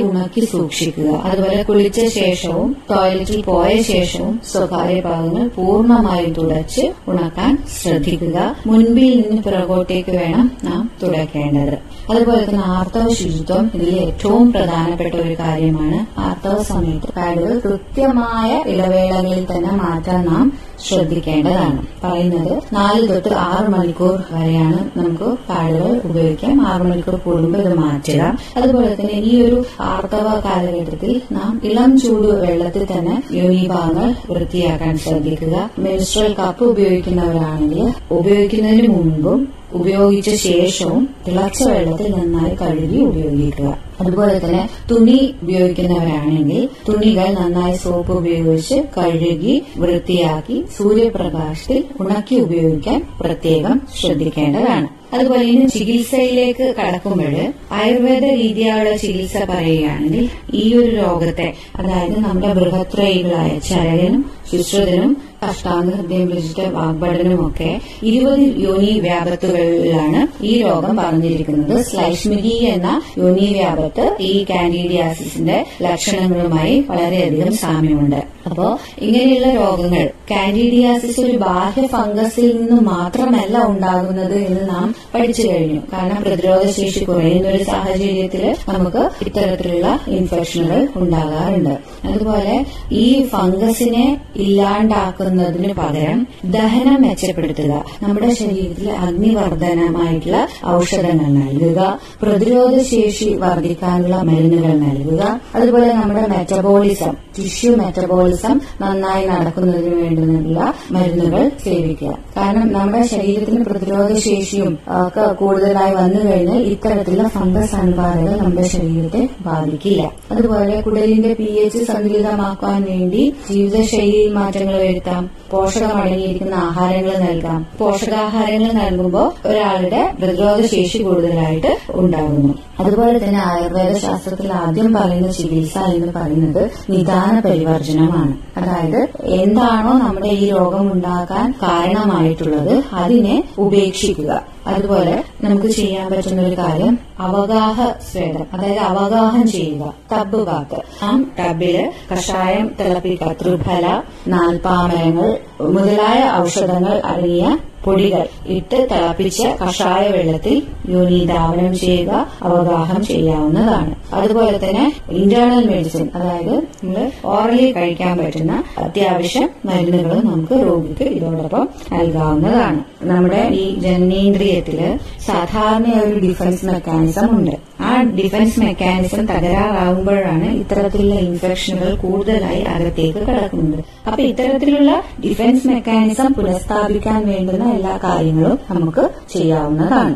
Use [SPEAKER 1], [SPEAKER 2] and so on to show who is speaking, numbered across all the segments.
[SPEAKER 1] ഉണക്കി സൂക്ഷിക്കുക അതുപോലെ കുളിച്ച ശേഷവും ടോയ്ലറ്റിൽ പോയ ശേഷവും സ്വകാര്യ ഭാഗങ്ങൾ പൂർണ്ണമായും തുടച്ച് ഉണക്കാൻ ശ്രദ്ധിക്കുക മുൻപിൽ നിന്ന് പിറകോട്ടേക്ക് വേണം നാം തുടയ്ക്കേണ്ടത് അതുപോലെ തന്നെ ആർത്തവ ശുചിത്വം ഇതിൽ ഏറ്റവും പ്രധാനപ്പെട്ട ഒരു കാര്യമാണ് ആർത്തവ സമയത്ത് പാഡുകൾ കൃത്യമായ ഇടവേളകളിൽ തന്നെ മാറ്റാൻ നാം ശ്രദ്ധിക്കേണ്ടതാണ് പറയുന്നത് നാല് തൊട്ട് ആറ് മണിക്കൂർ വരെയാണ് നമുക്ക് പാഡുകൾ ഉപയോഗിക്കാം ആറ് മണിക്കൂർ കൂടുമ്പോൾ ഇത് മാറ്റുക അതുപോലെ തന്നെ ഈ ഒരു ആർത്തവ കാലഘട്ടത്തിൽ നാം ഇളം ചൂട് വെള്ളത്തിൽ തന്നെ യോനിഭാഗങ്ങൾ വൃത്തിയാക്കാൻ ശ്രദ്ധിക്കുക മെൻസ്ട്രൽ കപ്പ് ഉപയോഗിക്കുന്നവരാണെങ്കിൽ ഉപയോഗിക്കുന്നതിന് മുൻപും ഉപയോഗിച്ച ശേഷവും തിളച്ച വെള്ളത്തിൽ നന്നായി കഴുകി ഉപയോഗിക്കുക അതുപോലെ തന്നെ തുണി ഉപയോഗിക്കുന്നവരാണെങ്കിൽ തുണികൾ നന്നായി സോപ്പ് ഉപയോഗിച്ച് കഴുകി വൃത്തിയാക്കി സൂര്യപ്രകാശത്തിൽ ഉണക്കി ഉപയോഗിക്കാൻ പ്രത്യേകം ശ്രദ്ധിക്കേണ്ടതാണ് അതുപോലെ ഇനി ചികിത്സയിലേക്ക് കടക്കുമ്പോൾ ആയുർവേദ രീതിയുള്ള ചികിത്സ പറയുകയാണെങ്കിൽ ഈ ഒരു രോഗത്തെ അതായത് നമ്മുടെ ബൃഹത്രയികളായ ചരകനും ശുശ്രുതനും അഷ്ടാംഗ ഹൃദയം വിളിച്ചിട്ട് വാഗ്ഭടനും ഒക്കെ ഇരുപത് യോനി വ്യാപത്തുകളിലാണ് ഈ രോഗം പറഞ്ഞിരിക്കുന്നത് സ്ലൈഷ്മികി എന്ന യോനി വ്യാപത്ത് ഈ കാൻഡിഡിയാസിന്റെ ലക്ഷണങ്ങളുമായി വളരെയധികം സാമ്യമുണ്ട് അപ്പോ ഇങ്ങനെയുള്ള രോഗങ്ങൾ കാൻഡിഡിയാസിസ് ഒരു ബാഹ്യ ഫംഗസിൽ നിന്ന് മാത്രമല്ല ഉണ്ടാകുന്നത് എന്ന് നാം പഠിച്ചു കഴിഞ്ഞു കാരണം പ്രതിരോധ ശേഷി കുറയുന്ന ഒരു സാഹചര്യത്തിൽ നമുക്ക് ഇത്തരത്തിലുള്ള ഇൻഫെക്ഷനുകൾ ഉണ്ടാകാറുണ്ട് അതുപോലെ ഈ ഫംഗസിനെ ഇല്ലാണ്ടാക്കുന്നതിന് പകരം ദഹനം മെച്ചപ്പെടുത്തുക നമ്മുടെ ശരീരത്തിൽ അഗ്നിവർദ്ധനമായിട്ടുള്ള ഔഷധങ്ങൾ നൽകുക പ്രതിരോധ ശേഷി വർദ്ധിക്കാനുള്ള മരുന്നുകൾ നൽകുക അതുപോലെ നമ്മുടെ മെറ്റബോളിസം ടിഷ്യൂ മെറ്റബോളിസം നന്നായി നടക്കുന്നതിന് വേണ്ടുന്ന മരുന്നുകൾ സേവിക്കുക കാരണം നമ്മുടെ ശരീരത്തിന് പ്രതിരോധ ശേഷിയും ഒക്കെ കൂടുതലായി വന്നു കഴിഞ്ഞാൽ ഇത്തരത്തിലുള്ള ഫംഗസ് അണുബാധകൾ നമ്മുടെ ശരീരത്തെ ബാധിക്കില്ല അതുപോലെ കുടലിന്റെ പി എച്ച് സന്തുലിതമാക്കാൻ വേണ്ടി ജീവിതശൈലിയിൽ മാറ്റങ്ങൾ വരുത്താം പോഷകം അടങ്ങിയിരിക്കുന്ന ആഹാരങ്ങൾ നൽകാം പോഷകാഹാരങ്ങൾ നൽകുമ്പോൾ ഒരാളുടെ പ്രതിരോധ ശേഷി കൂടുതലായിട്ട് ഉണ്ടാകുന്നു അതുപോലെ തന്നെ ആയുർവേദ ശാസ്ത്രത്തിൽ ആദ്യം പറയുന്ന ചികിത്സ എന്ന് പറയുന്നത് നിദാന പരിവർജനമാണ് അതായത് എന്താണോ നമ്മുടെ ഈ രോഗം ഉണ്ടാക്കാൻ കാരണമായിട്ടുള്ളത് അതിനെ ഉപേക്ഷിക്കുക അതുപോലെ നമുക്ക് ചെയ്യാൻ പറ്റുന്ന ഒരു കാര്യം അവഗാഹ സ്വേദം അതായത് അവഗാഹം ചെയ്യുക ടബ് കാത്ത് ആ ടബില് കഷായം തിളപ്പിക്കുക ത്രിഫല നാൽപ്പാമരങ്ങൾ മുതലായ ഔഷധങ്ങൾ അടങ്ങിയ പൊടികൾ ഇട്ട് തിളപ്പിച്ച് കഷായ വെള്ളത്തിൽ യോനിധാവനം ചെയ്യുക അവഗാഹം ചെയ്യാവുന്നതാണ് അതുപോലെ തന്നെ ഇന്റേണൽ മെഡിസിൻ അതായത് നമ്മൾ ഓറലി കഴിക്കാൻ പറ്റുന്ന അത്യാവശ്യം മരുന്നുകൾ നമുക്ക് രോഗിക്ക് ഇതോടൊപ്പം നൽകാവുന്നതാണ് നമ്മുടെ ഈ ജനനേന്ദ്രിയത്തില് സാധാരണ ഒരു ഡിഫൻസ് മെക്കാനിസം ഉണ്ട് ആ ഡിഫൻസ് മെക്കാനിസം തകരാറാകുമ്പോഴാണ് ഇത്തരത്തിലുള്ള ഇൻഫെക്ഷനുകൾ കൂടുതലായി അകത്തേക്ക് കടക്കുന്നത് അപ്പൊ ഇത്തരത്തിലുള്ള ഡിഫൻസ് മെക്കാനിസം പുനഃസ്ഥാപിക്കാൻ വേണ്ടുന്ന എല്ലാ കാര്യങ്ങളും നമുക്ക് ചെയ്യാവുന്നതാണ്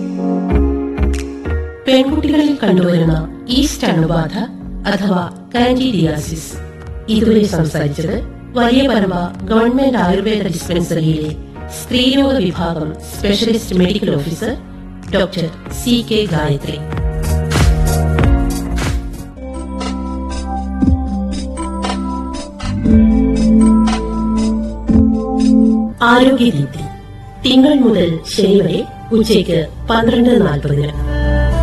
[SPEAKER 2] പെൺകുട്ടികളിൽ കണ്ടുവരുന്ന ഈസ്റ്റ് അണുബാധ അഥവാ കാൻഡിഡിയാസിസ് ഇതുവരെ സംസാരിച്ചത് വലിയ പരമ്പ ഗവൺമെന്റ് ആയുർവേദ ഡിസ്പെൻസറിയിലെ സ്ത്രീരോഗ വിഭാഗം specialist medical officer doctor C K Gayathri Arogyadeepthi തിങ്കൾ മുതൽ ശനി വരെ ഉച്ചയ്ക്ക് പന്ത്രണ്ട് നാൽപ്പതിന്